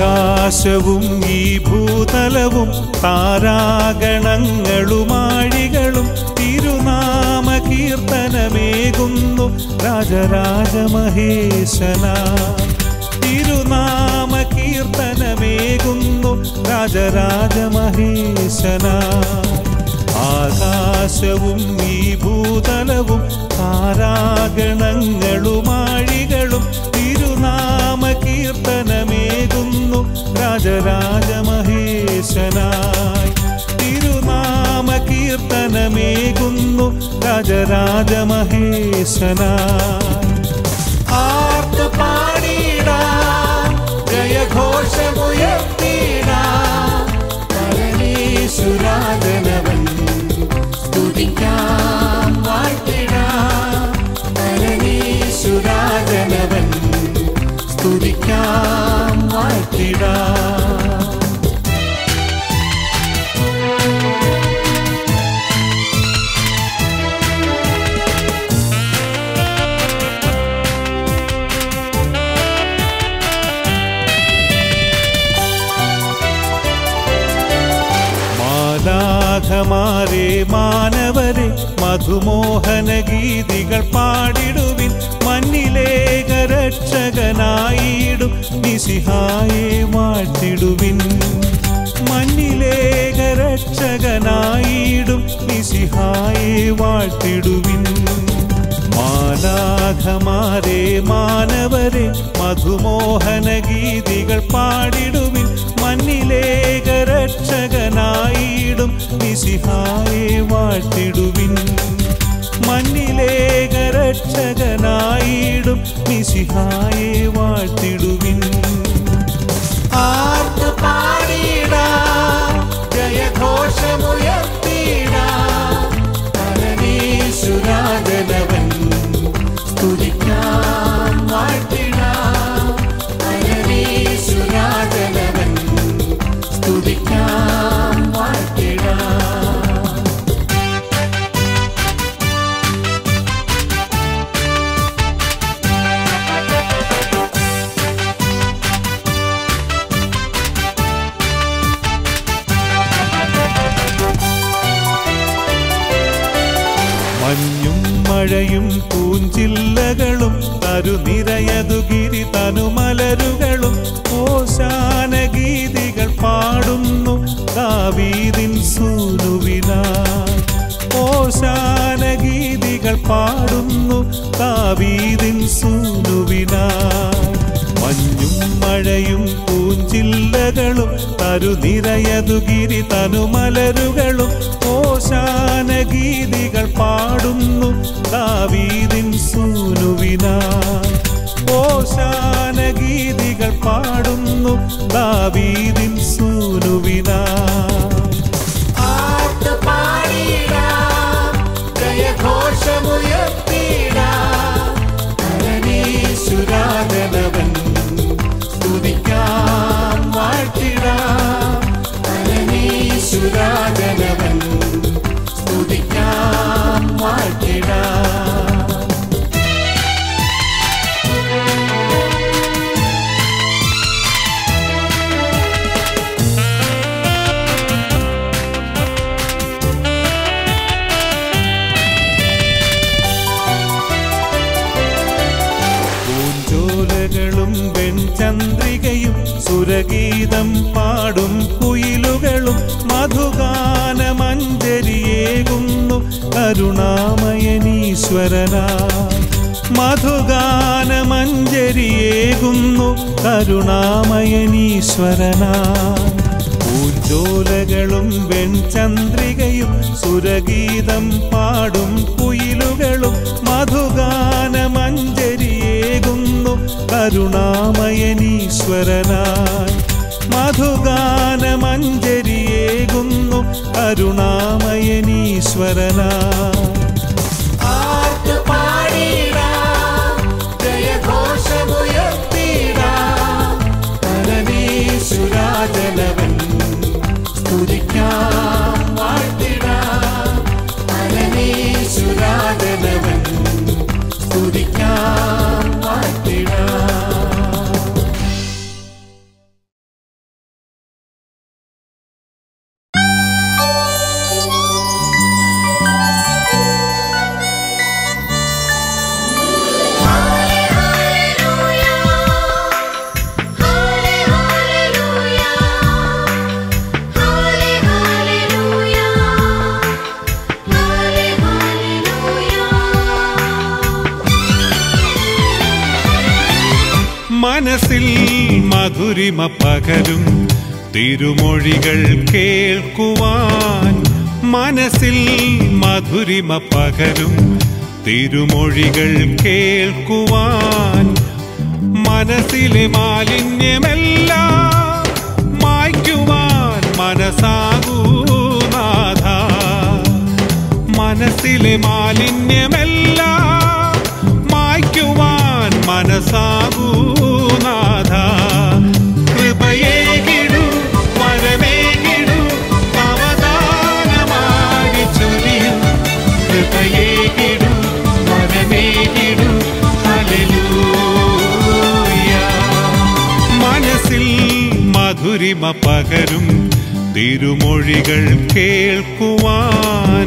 ആകാശവും ഈ ഭൂതലവും താരാഗണങ്ങളുമാഴികളും തിരുനാമ കീർത്തനമേകുന്നു രാജരാജമഹേശന തിരുനാമ കീർത്തനമേകുന്നു രാജരാജമഹേശന ആകാശവും ഈ ഭൂതലവും താരാഗണങ്ങളുമാഴികളും തിരുനാമ കീർത്തനമേകുന്നു രാജരാജമഹേശനായി തിരുനാമ കീർത്തനമേകുന്നു രാജരാജമഹേശനായി ആർത്ത് പാടിടാം ജയഘോഷമുയർത്തിടാം പരമേശ്വരാജനവൻ സ്തുതിക്കാം വാഴ്ത്തിടാം പരമേശ്വരാജനവൻ സ്തുതിക്കാം വാഴ്ത്തിടാം മാലാഖമാരെ മാനവരെ മധുമോഹന ഗീതികൾ പാടിടുവിൻ മണ്ണിലേക രക്ഷകനായിടും നിസിഹായെ വാഴ്ത്തിടുവിൻ മണ്ണിലേക രക്ഷകനായിടും നിസിഹായെ വാഴ്ത്തിടുവിൻ മാലാഖമാരെ മാനവരെ മധുമോഹന ഗീതികൾ പാടിടുവിൻ മണ്ണിലേക രക്ഷകനായിടും നിസിഹായെ വാഴ്ത്തിടുവിൻ മണ്ണിലേക രക്ഷകനായിടും നിസിഹായെ വാഴ്ത്തിടുവിൻ ആർത്ത് പാടിടാം ജയഘോഷമുയർത്തിടാം പരമേശ്വരാജനവൻ സ്തുതിക്കാം വാഴ്ത്തിടാം പരമേശ്വരാജനവൻ സ്തുതിക്കാം വാഴ്ത്തിടാം മഞ്ഞും മഴയും പൂഞ്ചില്ലകളും തരുനിരയതു ഗിരി തനുമലരുകളും ഓശാന ഗീതികൾ പാടുന്നു ദാവീദിൻ സൂനുവിനായി ഓശാന ഗീതികൾ പാടുന്നു ദാവീദിൻ സൂനുവിനായി മഞ്ഞും മഴയും പൂഞ്ചില്ലകളും തരുനിരയതു ഗിരി തനുമലരുകളും ഓശാന ഗീതികൾ പാടുന്നു ദാവീദിൻ സൂനുവിനായി ഓശാന ഗീതികൾ പാടുന്നു ദാവീദിൻ സൂനുവിനായി ആർത്ത് പാടിടാം ജയഘോഷമുയർത്തിടാം പരമേശ്വരാജനവൻ സ്തുതിക്കാം വാഴ്ത്തിടാം പരമേശ്വരാജനവൻ സ്തുതിക്കാം വാഴ്ത്തിടാം പൂഞ്ചോലകളും വെൺചന്ദ്രികയും സുരഗീതം പാടും കുയിലുകളും മധുഗാനമഞ്ജരിയേകുന്നു കരുണാമയനീശ്വരനായി മധുഗാനമഞ്ജരിയേകുന്നു കരുണാമയനീശ്വരനായി പൂഞ്ചോലകളും വെൺചന്ദ്രികയും സുരഗീതം പാടും കുയിലുകളും മധുഗാനമഞ്ജരിയേകുന്നു കരുണാമയനീശ്വരനായി മധുഗാനമഞ്ജരിയേകുന്നു കരുണാമയനീശ്വരനായി ആർത്ത് പാടിടാം ജയഘോഷമുയർത്തിടാം പരമേശ്വരാജനവൻ സ്തുതിക്കാം വാഴ്ത്തിടാം പരമേശ്വരാജനവൻ സ്തുതിക്കാം മനസ്സിൽ മധുരിമ പകരും തിരുമൊഴികൾ കേൾക്കുവാൻ മനസ്സിൽ മധുരിമ പകരും തിരുമൊഴികൾ കേൾക്കുവാൻ മനസ്സിലെ മാലിന്യമെല്ലാം മായ്ക്കുവാൻ മനസ്സാകൂ നാഥ മനസ്സിലെ മാലിന്യമെല്ലാം മായ്ക്കുവാൻ മനസ്സാകൂ നാഥ കൃപയേകിടു വരമേകിടു അവദാനമായി ചൊരിയും കൃപയേകിടു വരമേകിടു ഹല്ലേലൂയ മനസ്സിൽ മധുരിമ പകരും തിരുമൊഴികൾ കേൾക്കുവാൻ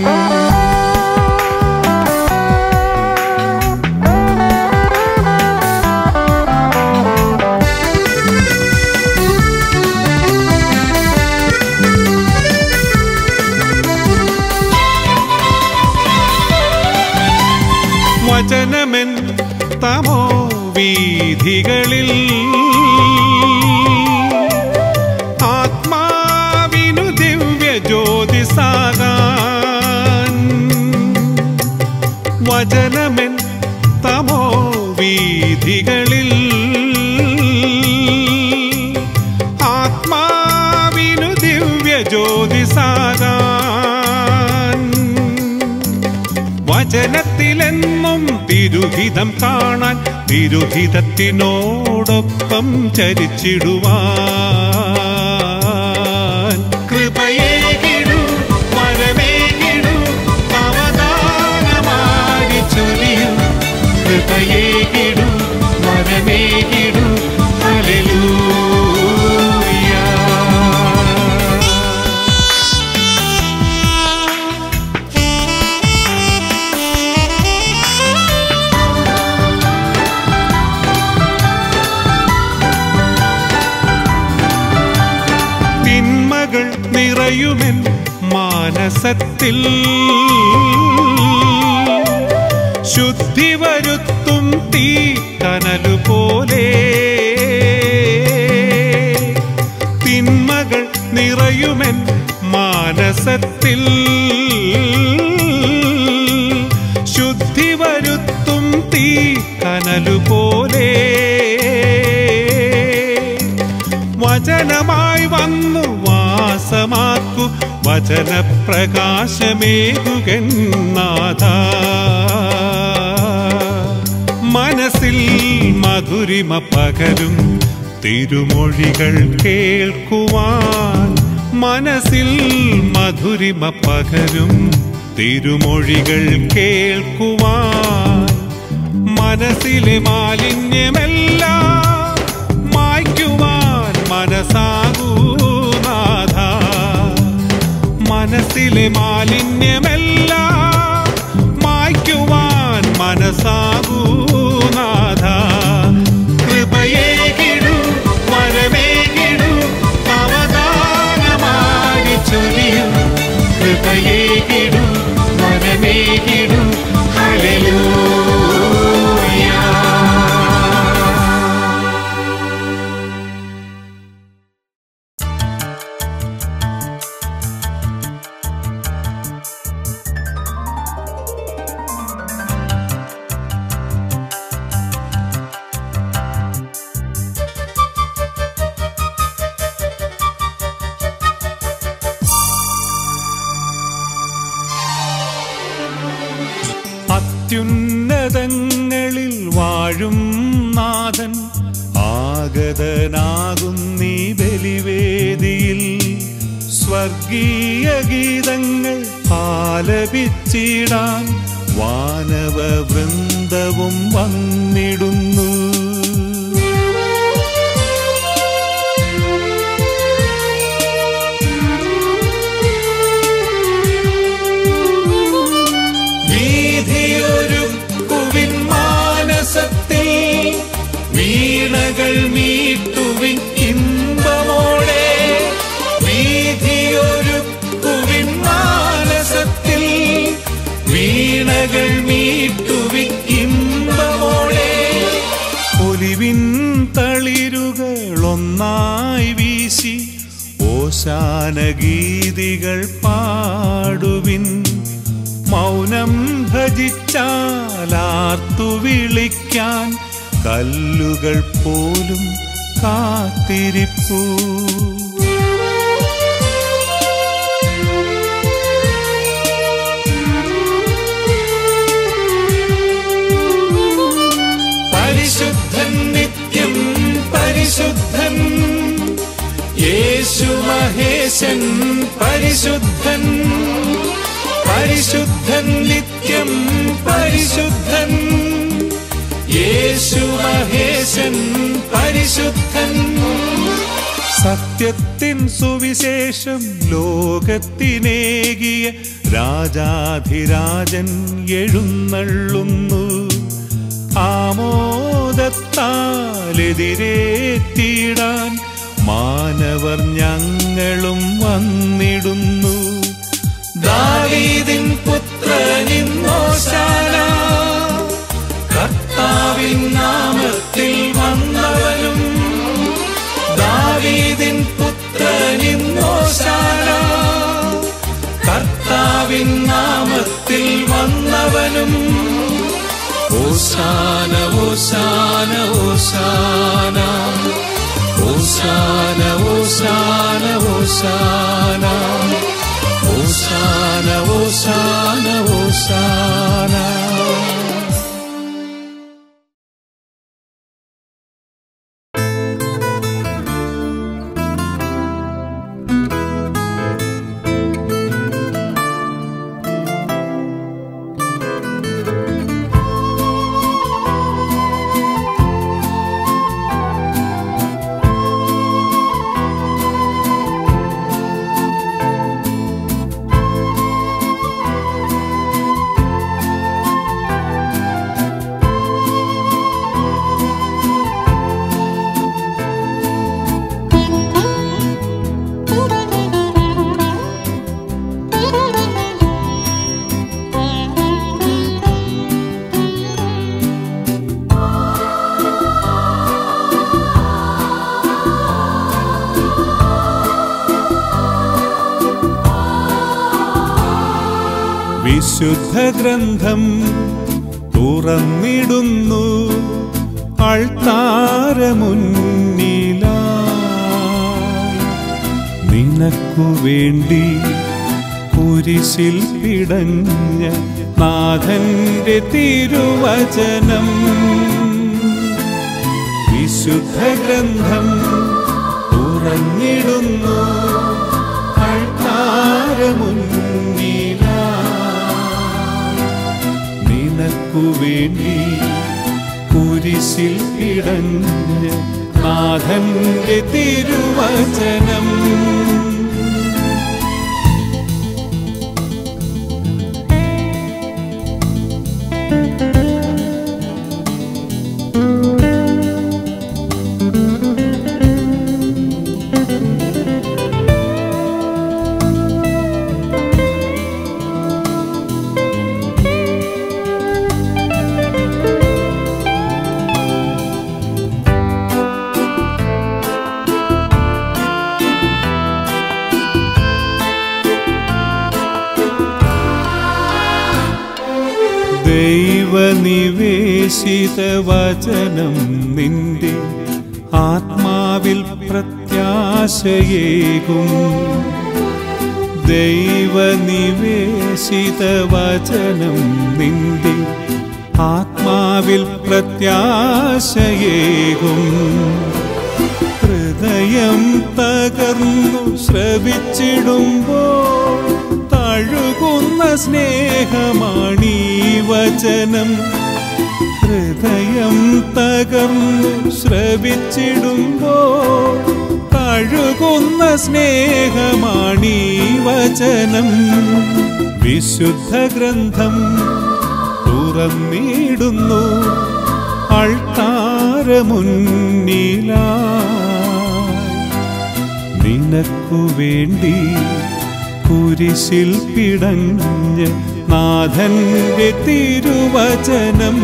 വചനമെൻ തമോ വീഥികളിൽ ആത്മാവിനു ദിവ്യ ജ്യോതിസാകാൻ വചനമെൻ തമോ വീഥികളിൽ ആത്മാവിനു ദിവ്യ ജ്യോതിസാകാൻ വചനത്തിലെന്നും തിരുഹിതം കാണാൻ തിരുഹിതത്തിനോടൊപ്പം ചരിച്ചിടുവാൻ കൃപയേകിടു വരമേകിടു അവദാനമായി ചൊരിയും കൃപയേകിടു വരമേകിടു ഹല്ലേലൂയ തിന്മകൾ നിറയുമെൻ മാനസത്തിൽ ശുദ്ധി വരുത്തും തീ കനലു പോലെ തിന്മകൾ നിറയുമെൻ മാനസത്തിൽ ശുദ്ധി വരുത്തും തീ കനലു പോലെ വചനമായി വന്നു വാസമാക്കു വചനപ്രകാശമേകുകന്നാഥ മനസ്സിൽ മധുരിമ പകരും തിരുമൊഴികൾ കേൾക്കുവാൻ മനസ്സിൽ മധുരിമ പകരും തിരുമൊഴികൾ കേൾക്കുവാൻ മനസ്സിലെ മാലിന്യമെല്ലാം മായ്ക്കുവാൻ മനസ്സാകൂ നാഥ മനസ്സിലെ മാലിന്യമെല്ലാം മായ്ക്കുവാൻ മനസ്സാകൂ നാഥ കൃപയേകിടു വരമേകിടു അവദാനമായി ചൊരിയും കൃപയേകിടു വരമേകിടു ഹല്ലേലൂയ അത്യുന്നതങ്ങളിൽ വാഴും നാഥൻ ആഗതനാകുന്നീ ബലിവേദിയിൽ സ്വർഗീയ ഗീതങ്ങൾ ആലപിച്ചിടാൻ വാനവ വൃന്ദവും വന്നിടുന്നു വീതിയൊരു കുവിൻ മാനസത്തിൽ വീണകൾ മീട്ടുവിൻ ഇമ്പമോടെ വീതിയൊരു കുവിൻ മാനസത്തിൽ വീണകൾ മീട്ടുവിൻ ഇമ്പമോടെ ഓശാന ഗീതികൾ പാടുവിൻ മൗനം ഭജിച്ചാലാർത്തു വിളിക്കാൻ കല്ലുകൾ പോലും കാത്തിരിപ്പൂ പരിശുദ്ധൻ നിത്യം പരിശുദ്ധൻ യേശു മഹേശൻ പരിശുദ്ധൻ പരിശുദ്ധൻ നിത്യം പരിശുദ്ധൻ യേശു മഹേശൻ പരിശുദ്ധൻ സത്യത്തിൻ സുവിശേഷം ലോകത്തിനേകിയ രാജാധിരാജൻ എഴുന്നള്ളുന്നു ആമോദത്താലെതിരേറ്റിടാൻ മാനവർ ഞങ്ങളും വന്നിടുന്നു ദാവീദിൻ പുത്രനിന്നോശാന കർത്താവിൻ നാമത്തിൽ വന്നവനും ദാവീദിൻ പുത്രനിന്നോശാന കർത്താവിൻ നാമത്തിൽ വന്നവനും ഓശാന ഓശാന ഓശാന ഓശാന ഓശാന ഓശാന ഓശാന ഓശാന ഓശാന വിശുദ്ധ ഗ്രന്ഥം തുറന്നിടുന്നു അൾത്താരമുന്നിലായി നിനക്കു വേണ്ടി കുരിശിൽ പിടഞ്ഞ നാഥന്റെ തിരുവചനം വിശുദ്ധ ഗ്രന്ഥം തുറന്നിടുന്നു അൾത്താരമുന്നിലായി നിനക്കു വേണ്ടി കുരിശിൽ പിടഞ്ഞ നാഥന്റെ തിരുവചനം ദൈവനിവേശിത വചനം നിന്റെ ആത്മാവിൽ പ്രത്യാശയേകും ദൈവനിവേശിത വചനം നിന്റെ ആത്മാവിൽ പ്രത്യാശയേകും ഹൃദയം തകർന്നു ശ്രവിച്ചിടുമ്പോൾ തഴുകുന്ന സ്നേഹമാണീ വചനം ഹൃദയം തകർന്നു ശ്രവിച്ചിടുമ്പോൾ തഴുകുന്ന സ്നേഹമാണീ വചനം വിശുദ്ധ ഗ്രന്ഥം തുറന്നിടുന്നു അൾത്താരമുന്നിലായി നിനക്കു വേണ്ടി കുരിശിൽ പിടഞ്ഞ് നാഥന്റെ തിരുവചനം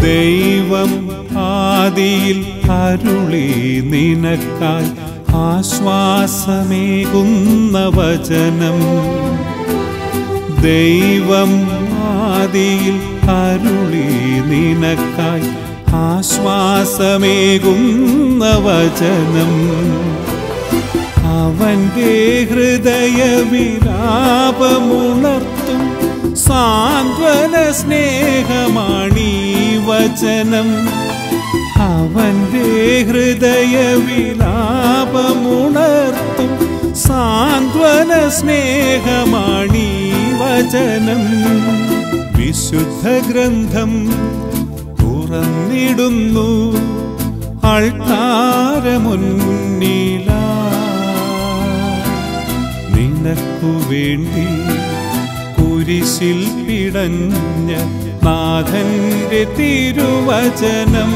ദൈവം ആദിയിൽ അരുളി നിനക്കായി ആശ്വാസമേകുന്ന വചനം ദൈവം ആദിയിൽ അരുളി നിനക്കായി ആശ്വാസമേകുന്ന വചനം അവന്റെ ഹൃദയ വിലാപമുണർത്തും സാന്ത്വന സ്നേഹമാണീ വചനം അവന്റെ ഹൃദയ വിലാപമുണർത്തും സാന്ത്വന സ്നേഹമാണീ വചനം വിശുദ്ധ ഗ്രന്ഥം തുറന്നിടുന്നു അൾത്താരമുന്നില നിനക്കു വേണ്ടി കുരിശിൽ പിടഞ്ഞ നാഥന്റെ തിരുവചനം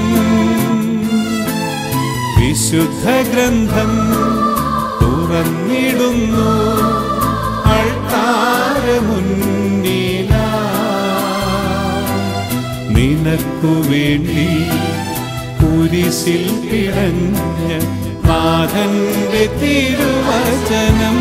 വിശുദ്ധ ഗ്രന്ഥം തുറന്നിടുന്നു അൾത്താരമുന്നില നിനക്കു വേണ്ടി കുരിശിൽ പിടഞ്ഞ നാഥന്റെ തിരുവചനം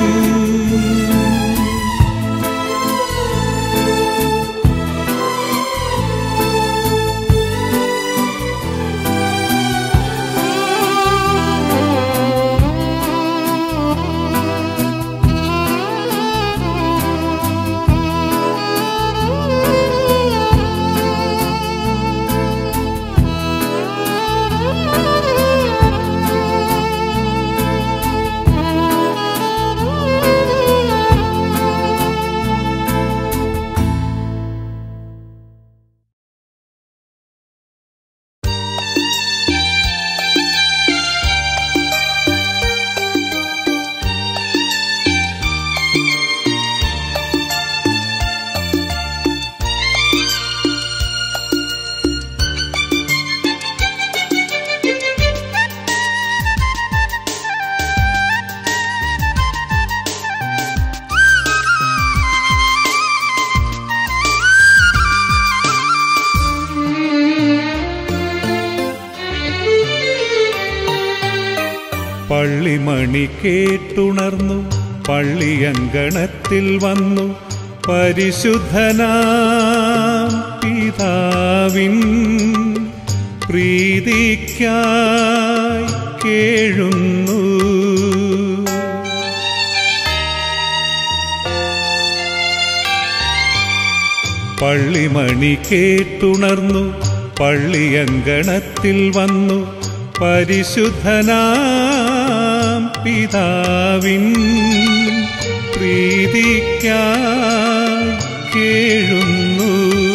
പള്ളിമണി കേട്ടുണർന്നു പള്ളിയങ്കണത്തിൽ വന്നു പരിശുദ്ധനാം പിതാവിൻ പ്രീതിക്കായി കേഴുന്നു പള്ളിമണി കേട്ടുണർന്നു പള്ളിയങ്കണത്തിൽ വന്നു പരിശുദ്ധനാം പിതാവിൻ പ്രീതിക്കായി കേഴുന്നു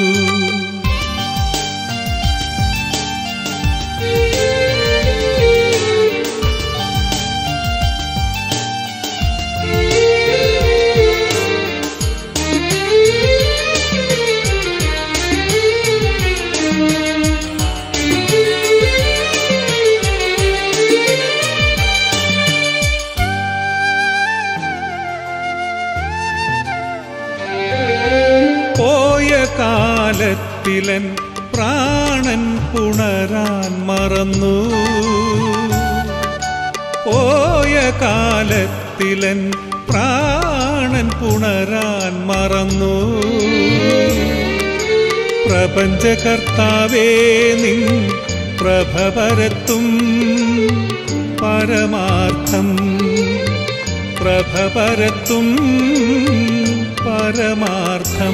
പോയ കാലത്തിലൻ പ്രാണൻ പുണരാൻ മറന്നു പോയ കാലത്തിലൻ പ്രാണൻ പുണരാൻ മറന്നു പ്രപഞ്ചകർത്താവേ നിൻ പ്രഭ പരത്തും പരമാർത്ഥം പ്രഭ പരത്തും പരമാർത്ഥം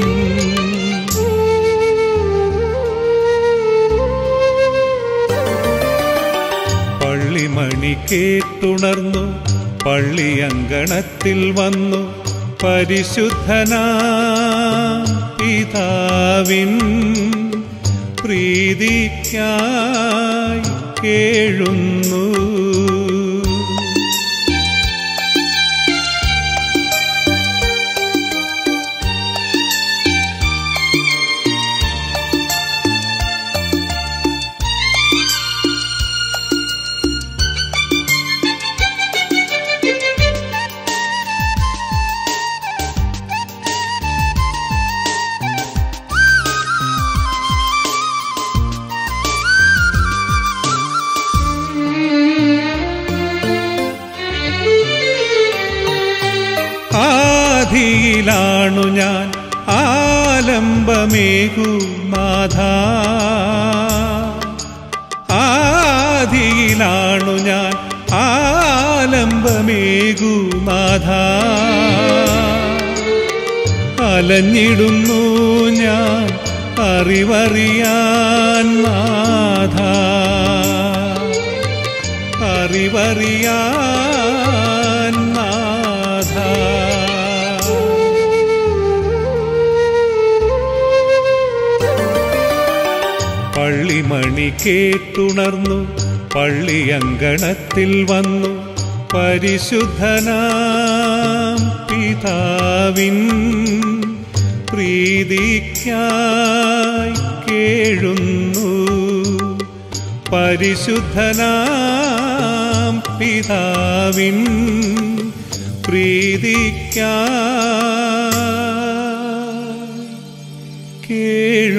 പള്ളിമണി കേട്ടുണർന്നു പള്ളിയങ്കണത്തിൽ വന്നു പരിശുദ്ധനാ പിതാവിൻ പ്രീതിക്കായി കേഴുന്നു ആധിയിലാണു ഞാൻ ആലംബമേകു നാഥ ആധിയിലാണു ഞാൻ ആലംബമേകു നാഥ അലഞ്ഞിടുന്നു ഞാൻ അറിവറിയാൻ നാഥ അറിവറിയാൻ നാഥ പള്ളിമണി കേട്ടുണർന്നു പള്ളിയങ്കണത്തിൽ വന്നു പരിശുദ്ധനാം പിതാവിൻ പ്രീതിക്കായി കേഴുന്നു പരിശുദ്ധനാം പിതാവിൻ പ്രീതിക്കായി കേഴുന്നു